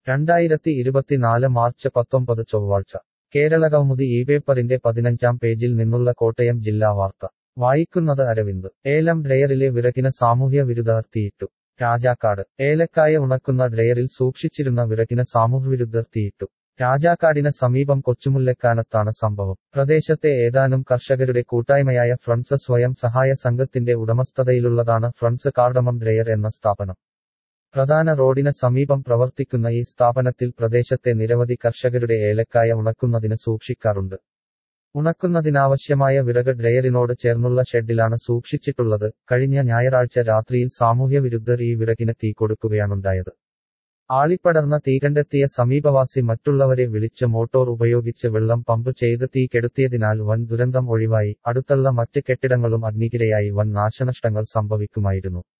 രണ്ടായിരത്തി ഇരുപത്തിനാല് മാർച്ച് പത്തൊമ്പത് ചൊവ്വാഴ്ച കേരളകൗമുദി ഈ പേപ്പറിന്റെ പതിനഞ്ചാം പേജിൽ നിന്നുള്ള കോട്ടയം ജില്ലാ വാർത്ത വായിക്കുന്നത് അരവിന്ദ് ഏലം ഡ്രയറിലെ വിറകിന് സാമൂഹ്യ വിരുദ്ധർ തീയിട്ടു രാജാക്കാട് ഏലക്കായ ഉണക്കുന്ന ഡ്രയറിൽ സൂക്ഷിച്ചിരുന്ന വിറകിന് സാമൂഹ്യവിരുദ്ധർ തീയിട്ടു രാജാക്കാടിന് സമീപം കൊച്ചുമുല്ലക്കാനത്താണ് സംഭവം പ്രദേശത്തെ ഏതാനും കർഷകരുടെ കൂട്ടായ്മയായ ഫ്രണ്ട്സ് സ്വയം സഹായ സംഘത്തിന്റെ ഉടമസ്ഥതയിലുള്ളതാണ് ഫ്രണ്ട്സ് കാർഡമം ഡ്രയർ എന്ന സ്ഥാപനം പ്രധാന റോഡിന് സമീപം പ്രവർത്തിക്കുന്ന ഈ സ്ഥാപനത്തിൽ പ്രദേശത്തെ നിരവധി കർഷകരുടെ ഏലക്കായ ഉണക്കുന്നതിന് സൂക്ഷിക്കാറുണ്ട് ഉണക്കുന്നതിനാവശ്യമായ വിറക് ഡ്രയറിനോട് ചേർന്നുള്ള ഷെഡിലാണ് സൂക്ഷിച്ചിട്ടുള്ളത് കഴിഞ്ഞ ഞായറാഴ്ച രാത്രിയിൽ സാമൂഹ്യവിരുദ്ധർ ഈ വിറകിന് തീ കൊടുക്കുകയാണുണ്ടായത് ആളിപ്പടർന്ന തീ കണ്ടെത്തിയ സമീപവാസി മറ്റുള്ളവരെ വിളിച്ച് മോട്ടോർ ഉപയോഗിച്ച് വെള്ളം പമ്പ് ചെയ്ത് തീ കെടുത്തിയതിനാൽ വൻ ദുരന്തം ഒഴിവായി അടുത്തുള്ള മറ്റ് കെട്ടിടങ്ങളും അഗ്നിക്കിരയായി വൻ നാശനഷ്ടങ്ങൾ സംഭവിക്കുമായിരുന്നു